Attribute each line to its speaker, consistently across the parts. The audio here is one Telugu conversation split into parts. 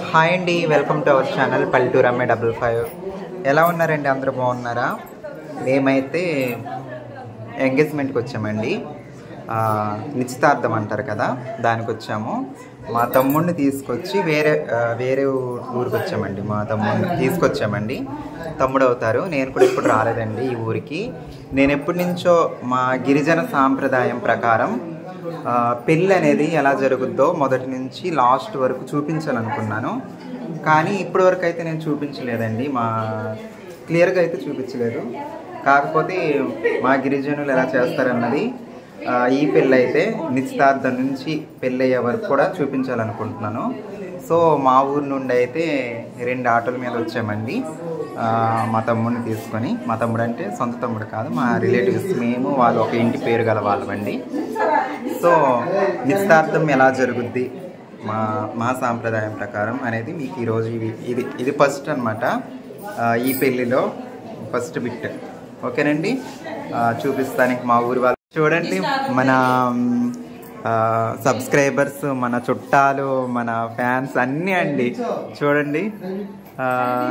Speaker 1: హాయ్ అండి వెల్కమ్ టు అవర్ ఛానల్ పల్లెటూరు అమ్మాయి డబుల్ ఫైవ్ ఎలా ఉన్నారండి అందరూ బాగున్నారా మేమైతే ఎంగేజ్మెంట్కి వచ్చామండి ఆ, నిశ్చితార్థం అంటారు కదా దానికి వచ్చాము మా తమ్ముడిని తీసుకొచ్చి వేరే ఆ, వేరే ఊ- ఊరికి వచ్చామండి మా తమ్ముడిని తీసుకొచ్చామండి తమ్ముడు అవుతారు నేను కూడా ఇప్పుడు రాలేదండి ఈ ఊరికి నేను ఎప్పటి నుంచో మా గిరిజన సాంప్రదాయం ప్రకారం ఆ, పెళ్ళి అనేది ఎలా జరుగుద్దో మొదటి నుంచి లాస్ట్ వరకు చూపించాలనుకున్నాను కానీ ఇప్పటి వరకు అయితే నేను చూపించలేదండి మా క్లియర్గా అయితే చూపించలేదు కాకపోతే మా గిరిజనులు ఎలా చేస్తారన్నది ఆ, ఈ పెళ్ళి అయితే నిశ్చితార్థం నుంచి పెళ్ళి అయ్యే వరకు కూడా చూపించాలనుకుంటున్నాను సో మా ఊరు నుండి అయితే రెండు ఆటోల మీద వచ్చామండి ఆ, మా తమ్ముడిని తీసుకొని మా తమ్ముడు అంటే సొంత తమ్ముడు కాదు మా రిలేటివ్స్ మేము వాళ్ళు ఒక ఇంటి పేరు గల వాళ్ళమండి సో నిశ్చితార్థం ఎలా జరుగుద్ది మా మా సాంప్రదాయం ప్రకారం అనేది మీకు ఈరోజు ఇది ఇది ఇది ఫస్ట్ అనమాట ఈ పెళ్ళిలో ఫస్ట్ బిట్ ఓకేనండి ఆ, చూపిస్తానికి మా ఊరి వాళ్ళు చూడండి మన సబ్స్క్రైబర్స్ మన చుట్టాలు మన ఫ్యాన్స్ అన్నీ అండి చూడండి ఆ,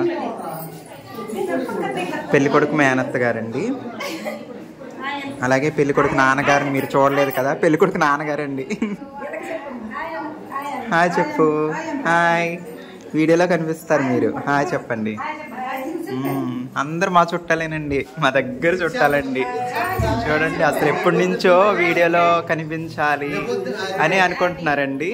Speaker 1: పెళ్లి కొడుకు మేనత్త గారండి అలాగే పెళ్లి కొడుకు నాన్నగారిని మీరు చూడలేదు కదా పెళ్లి కొడుకు నాన్నగారండి హాయ్ చెప్పు హాయ్ వీడియోలో కనిపిస్తారు మీరు హాయ్ చెప్పండి మ్మ్. అందరు మా చుట్టాలేనండి మా దగ్గర చుట్టాలండి చూడండి అసలు ఎప్పటి నుంచో వీడియోలో కనిపించాలి అని అనుకుంటున్నారండి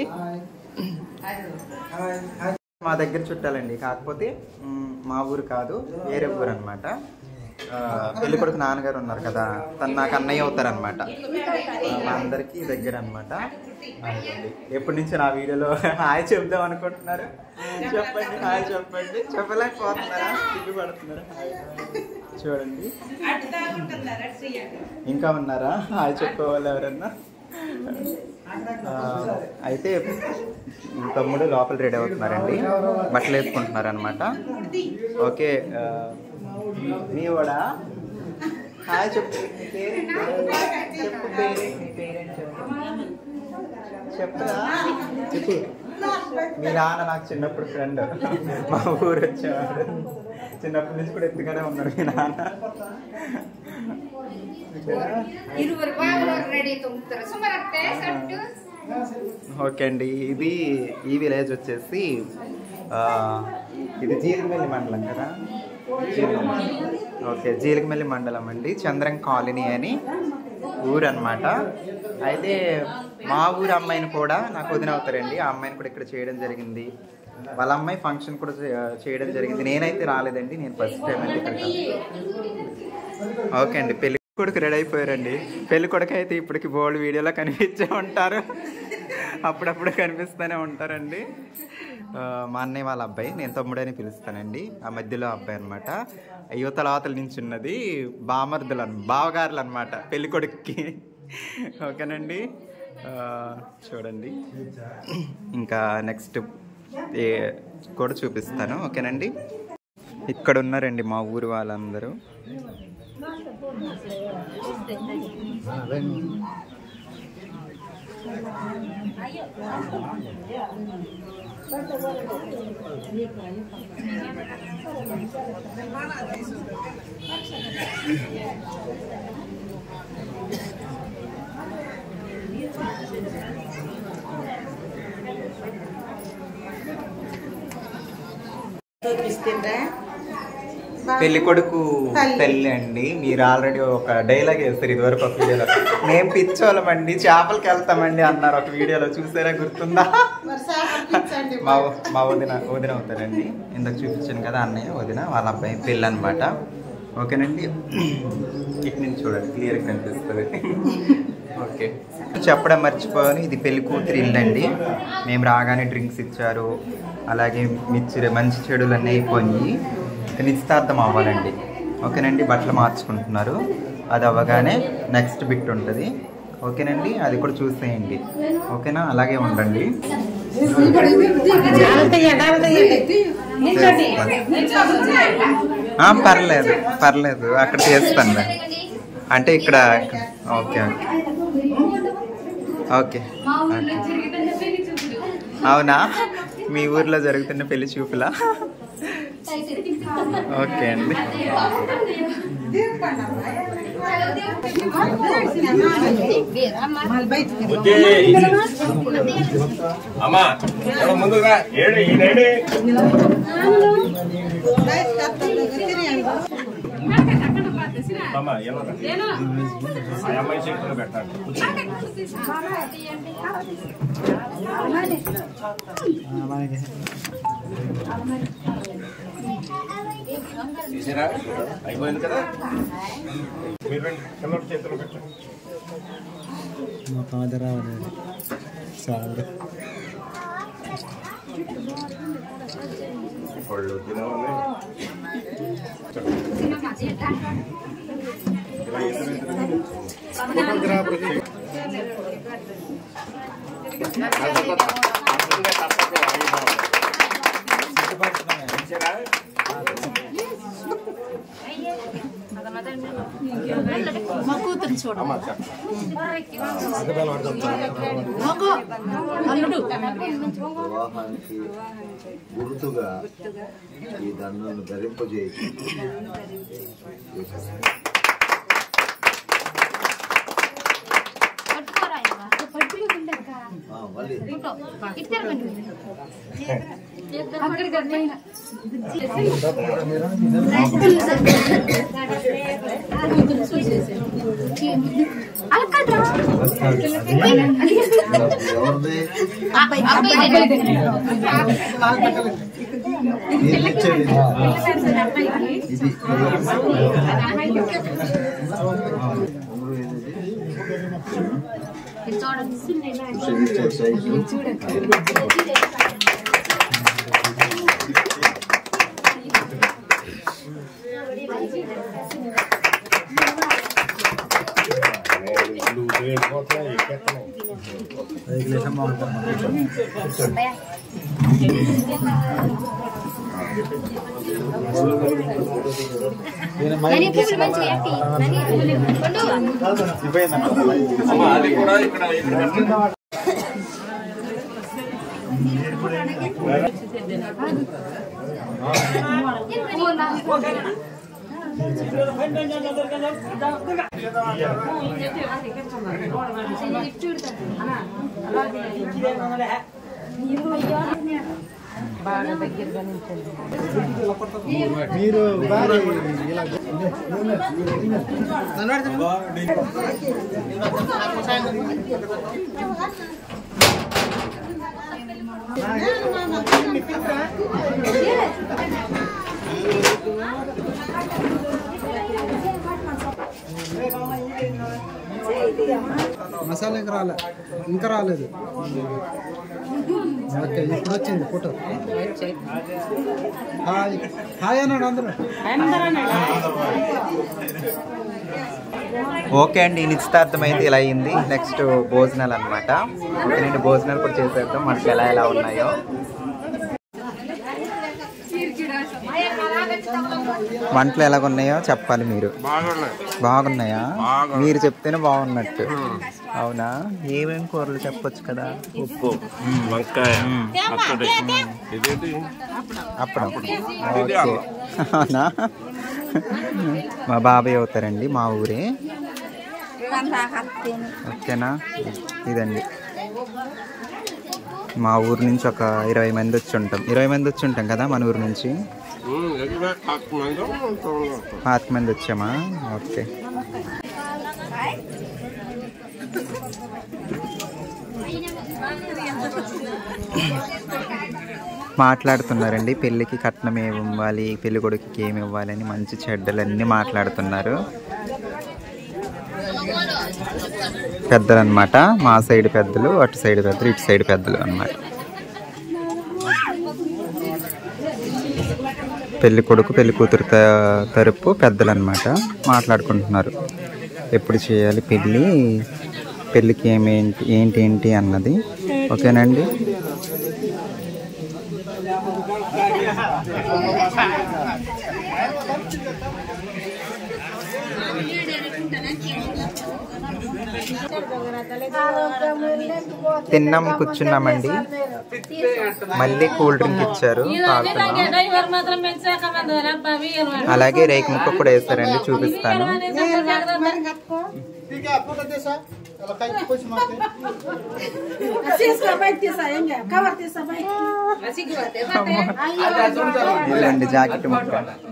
Speaker 1: మా దగ్గర చుట్టాలండి కాకపోతే మ్మ్, మా ఊరు కాదు వేరే ఊరు అనమాట పెళ్లి కొడుకు నాన్నగారు ఉన్నారు కదా తను నాకు అన్నయ్య అవుతారనమాట మా అందరికీ దగ్గర అనమాట ఎప్పటి నుంచి నా వీడియోలో హాయ్ చెప్దాం అనుకుంటున్నారు చెప్పండి హాయ్ చెప్పండి చెప్పలేకపోతున్నారా సిగ్గుపడుతున్నారా హాయ్. చూడండి ఇంకా ఉన్నారా హాయ్ చెప్పేవాళ్ళు ఎవరన్నా ఆ, అయితే తమ్ముడు లోపల రెడీ అవుతున్నారండి బట్టలు వేసుకుంటున్నారు అనమాట ఓకే ఆ, మీ వాడా హాయ్ చెప్పు నీ పేరేంటి? చెప్పు పేరేంటి? నీ పేరేంటి చెప్పు చెప్పురా చెప్పు మీ నాన్న నాకు చిన్నప్పుడు ఫ్రెండ్ మా ఊరు వచ్చేవాడు చిన్నప్పటి నుంచి కూడా ఎత్తుగానే ఉన్నాడు మీ నాన్న
Speaker 2: ಇರುವರು ಬಾಗಿಲವ್ರು ರೆಡಿ ತುಂಬ್ತಾರೆ ಸುಮಾರತ್ತೆ ಸಟ್ಟು
Speaker 1: ఓకే అండి ఇది ఈ విలేజ్ వచ్చేసి ఆ, ఇది జీలికమెల్లి మండలం కదా జీలికమెల్లి. ఓకే జీలికమెల్లి మండలం అండి చంద్రం కాలనీ అని ఊరు అనమాట అయితే మా ఊరు అమ్మాయిని కూడా నాకు వదిన అవుతారండి ఆ అమ్మాయిని కూడా ఇక్కడ చేయడం జరిగింది వాళ్ళ అమ్మాయి ఫంక్షన్ కూడా చే- చేయడం జరిగింది నేనైతే రాలేదండి నేను ఫస్ట్ టైం అండి ఇక్కడికి ఓకే అండి పెళ్లి కొడుకు రెడీ అయిపోయారండి పెళ్లి కొడుకు అయితే ఇప్పటికి బోల్డ్ వీడియోలో కనిపించే ఉంటారు అప్పుడప్పుడు కనిపిస్తూనే ఉంటారండి ఆ, మా అన్నయ్య వాళ్ళ అబ్బాయి నేను తమ్ముడని పిలుస్తానండి ఆ మధ్యలో అబ్బాయి అనమాట యువతల అవతల నుంచి ఉన్నది బామర్దులు అన్ బావగారులు అనమాట పెళ్లి కొడుక్కి ఓకేనండి ఆ, చూడండి ఇంకా నెక్స్ట్ ఏ కూడా చూపిస్తాను ఓకేనండి ఇక్కడ ఉన్నారండి మా ఊరు వాళ్ళందరూ
Speaker 3: చూపిస్తుండ్రా
Speaker 1: పెళ్లి కొడుకు పెళ్ళి అండి మీరు ఆల్రెడీ ఒక డైలాగ్ వేస్తారు ఇదివరకు ఒక వీడియోలో మేము పిచ్చోళ్ళమండి చేపలకి వెళ్తామండి అన్నారు ఒక వీడియోలో చూసారా గుర్తుందా
Speaker 3: మరి సాపించండి
Speaker 1: మా వ- మా వదిన వదిన అవుతారండి ఇందాక చూపించాను కదా అన్నయ్య వదిన వాళ్ళ అబ్బాయి పెళ్ళి అనమాట ఓకేనండి ఇటు నుంచి చూడండి క్లియర్ కనిపిస్తుంది ఓకే చెప్పడం మర్చిపోయాను ఇది పెళ్లి కూతురు ఇల్లు అండి మేము రాగానే డ్రింక్స్ ఇచ్చారు అలాగే మిచ్చి మంచి చెడులు అన్నీ అయిపోయి ఇక నిశ్చితార్థం అవ్వాలండి ఓకేనండి బట్టలు మార్చుకుంటున్నారు అది అవ్వగానే నెక్స్ట్ బిట్ ఉంటుంది ఓకేనండి అది కూడా చూసేయండి ఓకేనా అలాగే ఉండండి ఆ, పర్లేదు పర్లేదు అక్కడ చేస్తాను నేను. అంటే ఇక్కడ ఓకే ఓకే ఓకే ఓకే అవునా మీ ఊర్లో జరుగుతున్న పెళ్లి చూపులా ఓకే అండి
Speaker 4: అమ్మా ఇక్కడ ముందుగా ఏడు ఈ నైడు అమ్మా ఎలా ఆ అమ్మాయి చేతిలో పెట్టండి తీసారా అయిపోయింది కదా మీరు రండి పిల్లడి చేతిలో పెట్టండి
Speaker 5: మా ఫాదర్ రావాలి సార్
Speaker 4: పళ్ళు తినవాలి
Speaker 3: మా కూతురు చూడ అల్లుడు
Speaker 6: వివాహానికి గుర్తుగా ఈ దండను ధరింపజేయచ్చు ఆ, మళ్ళీ ఎవరిది ఇది ఇచ్చేది ఇది ఉంగరం ఏది? ఇచ్చే సైజు
Speaker 4: అమ్మా అది కూడా ఇక్కడ ఇక్కడ పెట్టండి.
Speaker 5: మీరు బాగా ఇలా మసాలా ఇంకా రాలే ఇంకా రాలేదు ఓకే ఇప్పుడు వచ్చింది ఫోటో హాయ్ హాయ్ అన్నాడు అందరూ
Speaker 1: ఓకే అండి నిశ్చితార్థం అయితే ఇలా అయింది నెక్స్ట్ భోజనాలు అనమాట రెండు భోజనాలు కూడా చేసేద్దాం మనకి ఎలా ఎలా ఉన్నాయో వంటలు ఎలాగ ఉన్నాయో చెప్పాలి మీరు బాగున్నాయా మీరు చెప్తేనే బాగున్నట్టు అవునా ఏమేమి కూరలు చెప్పొచ్చు కదా
Speaker 4: ఉప్పు వంకాయ పచ్చడి ఇదేంటి
Speaker 1: అప్పుడు ఓకే అవునా మా బాబాయ్ అవుతారండి మా ఊరే ఓకేనా ఇదండి మా ఊరు నుంచి ఒక ఇరవై మంది వచ్చి ఉంటాం ఇరవై మంది వచ్చి ఉంటాం కదా మన ఊరు నుంచి పాతిక మంది వచ్చామా ఓకే మాట్లాడుతున్నారండి పెళ్ళికి కట్నం ఏమి ఇవ్వాలి పెళ్లి కొడుకుకి ఏమి ఇవ్వాలి అని మంచి చెడ్డలన్నీ మాట్లాడుతున్నారు పెద్దలు అనమాట మా సైడ్ పెద్దలు అటు సైడ్ పెద్దలు ఇటు సైడ్ పెద్దలు అన్నమాట పెళ్లి కొడుకు పెళ్లి కూతురు త- తరపు పెద్దలు అనమాట మాట్లాడుకుంటున్నారు ఎప్పుడు చేయాలి పెళ్ళి పెళ్ళికి ఏమేంటి ఏంటి ఏంటి అన్నది ఓకేనండి తిన్నాం కూర్చున్నామండి మళ్ళీ కూల్ డ్రింక్ ఇచ్చారు తాగుతున్నాం అలాగే రేకు ముక్క కూడా వేస్తారండి చూపిస్తాను ఇదండి జాకెట్ ముక్క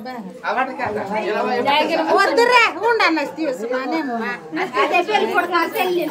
Speaker 3: వద్దురే ఉండన్న తీసుకున్నానేమో
Speaker 2: అదే పెళ్లి కొడుకు ఆ పెళ్లి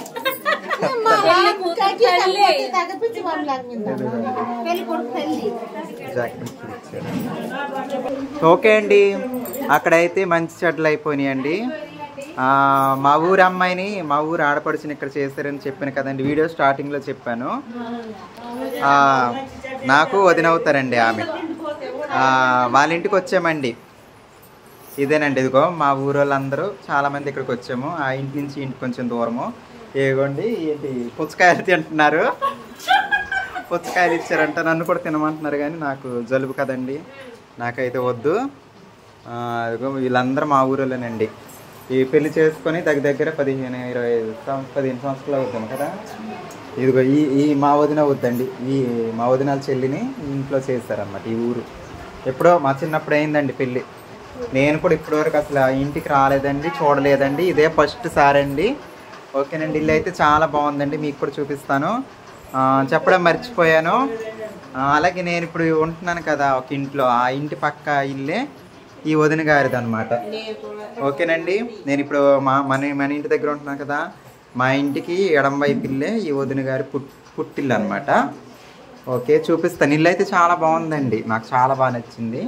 Speaker 3: తగ్గించి
Speaker 2: పెళ్లి కొడుకు పెళ్లి
Speaker 1: జాకెట్ ముక్కలు ఇచ్చారు ఓకే అండి అక్కడైతే మంచి చెడ్లు అయిపోయినాయండి ఆ, మా ఊరు అమ్మాయిని మా ఊరు ఆడపడుచుని ఇక్కడ చేశారని చెప్పాను కదండి వీడియో స్టార్టింగ్లో చెప్పాను ఆ, నాకు వదినవుతారండి ఆమె ఆ, వాళ్ళ ఇంటికి వచ్చామండి ఇదేనండి ఇదిగో మా ఊరు వాళ్ళందరూ చాలామంది ఇక్కడికి వచ్చాము ఆ ఇంటి నుంచి ఇంటికి కొంచెం దూరము ఏగోండి ఏంటి పుచ్చకాయలు తింటున్నారు పుచ్చకాయలు ఇచ్చారంట నన్ను కూడా తినమంటున్నారు కానీ నాకు జలుబు కదండి నాకైతే వద్దు ఆ, అదిగో వీళ్ళందరూ మా ఊరిలోనండి ఈ పెళ్లి చేసుకొని దగ్గర దగ్గర పదిహేను ఇరవై ఐదు సం- పదిహేను సంవత్సరాలు అవుతాం కదా ఇదిగో ఈ ఈ మా వదిన వద్దండి ఈ మా వదినాల చెల్లిని ఇంట్లో చేశారన్నమాట ఈ ఊరు ఎప్పుడో మా చిన్నప్పుడు అయిందండి పెళ్ళి నేను కూడా ఇప్పటివరకు అసలు ఆ ఇంటికి రాలేదండి చూడలేదండి ఇదే ఫస్ట్ సారి అండి ఓకేనండి ఇల్లు అయితే చాలా బాగుందండి మీకు కూడా చూపిస్తాను ఆ, చెప్పడం మర్చిపోయాను ఆ, అలాగే నేను ఇప్పుడు ఉంటున్నాను కదా ఒక ఇంట్లో ఆ ఇంటి పక్క ఇల్లే ఈ వదిన గారిది అనమాట ఓకేనండి నేను ఇప్పుడు మా మన మన ఇంటి దగ్గర ఉంటున్నాను కదా మా ఇంటికి ఎడం వైపు ఇల్లే ఈ వదిన గారి పుట్ పుట్టిల్లు అనమాట ఓకే చూపిస్తాను ఇల్లు అయితే చాలా బాగుందండి నాకు చాలా బాగా నచ్చింది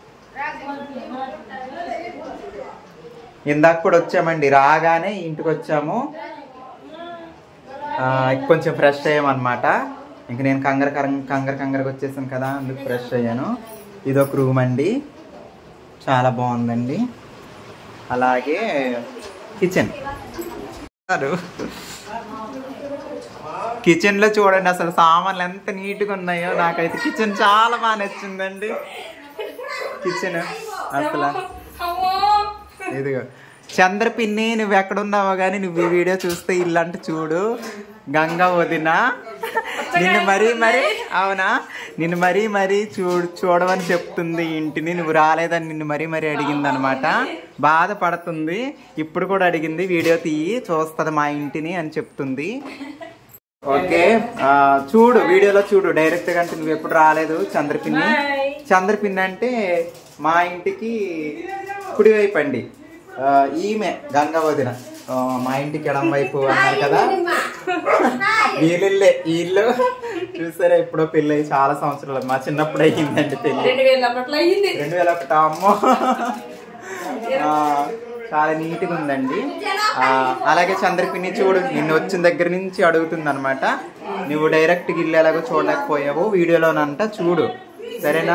Speaker 1: ఇందాక కూడా వచ్చామండి రాగానే ఇంటికి వచ్చాము ఆ, కొంచెం ఫ్రెష్ అయ్యామన్నమాట ఇంక నేను కంగర కరం- కంగర కంగరకు వచ్చేసాను కదా అందుకు ఫ్రెష్ అయ్యాను ఇదొక రూమ్ అండి చాలా బాగుందండి అలాగే కిచెన్ కిచెన్ లో చూడండి అసలు సామాన్లు ఎంత నీట్గా ఉన్నాయో నాకైతే కిచెన్ చాలా బాగా నచ్చిందండి కిచెన్ అసలు ఇదిగో చంద్రపిన్ని నువ్వు ఎక్కడున్నావో కానీ నువ్వు ఈ వీడియో చూస్తే ఇల్లంటే చూడు గంగా వదిన నిన్ను మరీ మరీ అవునా నిన్ను మరీ మరీ చూడు చూడమని చెప్తుంది ఈ ఇంటిని నువ్వు రాలేదని నిన్ను మరీ మరీ అడిగింది అనమాట బాధపడుతుంది ఇప్పుడు కూడా అడిగింది వీడియో తీయి చూస్తుంది మా ఇంటిని అని చెప్తుంది ఓకే ఆ, చూడు వీడియోలో చూడు డైరెక్ట్ గా అంటే నువ్వు ఎప్పుడు రాలేదు చంద్రపిన్ని చంద్రపిన్ని అంటే మా ఇంటికి కుడివైపు అండి ఆ, ఈమె గంగా వదిన ఆ, మా ఇంటికి ఎడం వైపు అన్నారు కదా వీళ్ళిల్లే ఈ ఇల్లు చూసారా ఎప్పుడో పెళ్ళి అయ్యి చాలా సంవత్సరాలు మా చిన్నప్పుడు అయ్యిందండి పెళ్ళి రెండు వేల ఒకటి అమ్మో ఆ, చాలా నీట్గా ఉందండి ఆ, అలాగే చంద్రపిన్ని చూడు నిన్ను వచ్చిన దగ్గర నుంచి అడుగుతుంది అనమాట నువ్వు డైరెక్ట్ ఇల్లు ఎలాగో చూడలేకపోయావు వీడియోలోనంట చూడు సరేనా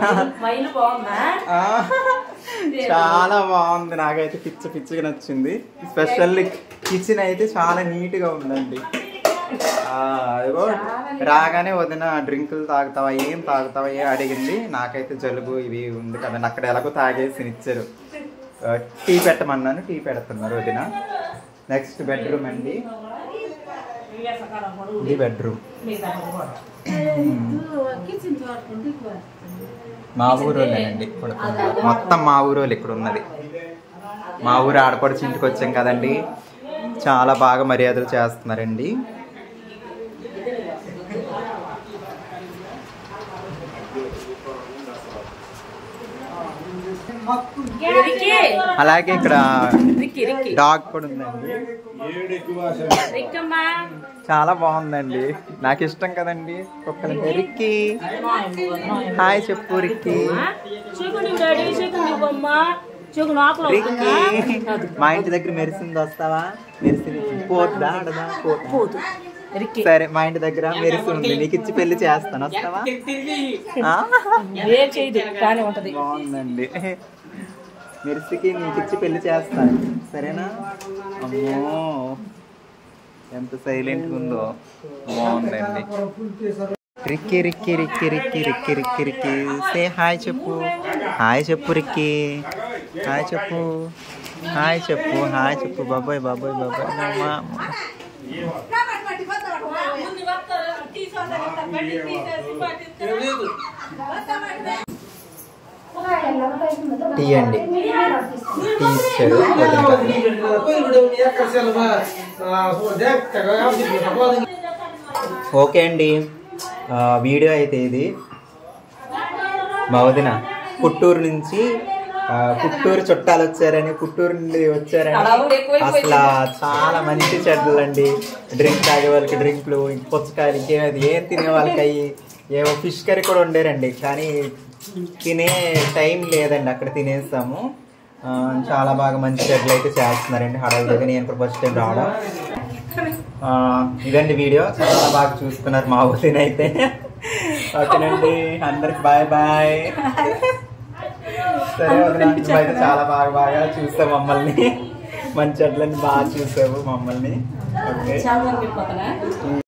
Speaker 1: ఆ, చాలా బాగుంది నాకైతే పిచ్చ పిచ్చిగా నచ్చింది స్పెషల్ కిచెన్ అయితే చాలా నీట్గా ఉందండి ఆ, అదిగో రాగానే వదిన డ్రింకులు తాగుతావా ఏం తాగుతావా ఏ అడిగింది నాకైతే జలుబు ఇవి ఉంది కదండి అక్కడ ఎలాగో తాగేసి ఇచ్చారు ఆ, టీ పెట్టమన్నాను టీ పెడుతున్నారు వదిన నెక్స్ట్ బెడ్రూమ్ అండి ఇది బెడ్రూమ్ మా ఊరోళ్ళేనండి ఇక్కడ ఉన్నది. మొత్తం మా ఊరోళ్ళు ఇక్కడ ఉన్నది మా ఊరు ఆడపడిచి ఇంటికి వచ్చాం కదండి చాలా బాగా మర్యాదలు చేస్తున్నారండి అలాగే ఇక్కడ డాగ్ కూడా ఉందండి చాలా బాగుందండి నాకు ఇష్టం కదండి కుక్కలంటే రిక్కి హాయ్ చెప్పు రిక్కి రిక్కి మా ఇంటి దగ్గర మెరిసింది వస్తావా మెరిసింది పోతుందా ఆడదా పోతా సరే మా ఇంటి దగ్గర మెరిసి ఉంది నీకు ఇచ్చి పెళ్లి చేస్తాను వస్తావా ఆ? బాగుందండి మెరిసికి నీకు ఇచ్చి పెళ్లి చేస్తాను సరేనా అమ్మో ఎంత సైలెంట్ ఉందో బాగుందండి రిక్కి రిక్కి రిక్కి రిక్కి రిక్కి రిక్కి రిక్కి సే హాయ్ చెప్పు హాయ్ చెప్పు రిక్కి హాయ్ చెప్పు హాయ్ చెప్పు హాయ్ చెప్పు బాబాయ్ బాబాయ్ బాబాయ్ అమ్మా టీ అండి టీ ఇచ్చాడు ఓకే అండి ఆ, వీడియో అయితే ఇది మా వదిన పుట్టూరు నుంచి ఆ, పుట్టూరు చుట్టాలు వచ్చారని పుట్టూరు నుండి వచ్చారని అసలు చాలా మంచి చెడ్డలండి డ్రింక్ తాగే వాళ్ళకి డ్రింక్లు ఇంక పుచ్చకాయలు ఇంకేమది ఏం తినే వాళ్ళకి అయ్యి ఏవో ఫిష్ కర్రీ కూడా వండారండి కానీ తినే టైం లేదండి అక్కడ తినేసాము ఆ, చాలా బాగా మంచి చెడ్లు అయితే చేస్తున్నారండి హడావిడిగా నేను కూడా ఫస్ట్ టైం రావడం ఆ, ఇదండి వీడియో చాలా బాగా చూస్తున్నారు మా ఊరిని అయితే ఓకేనండి అందరికి బాయ్ బాయ్ సరే వదినా, నువ్వైతే చాలా బాగా బాగా చూస్తావు మమ్మల్ని మంచి అట్లని బాగా చూసావు మమ్మల్ని ఓకే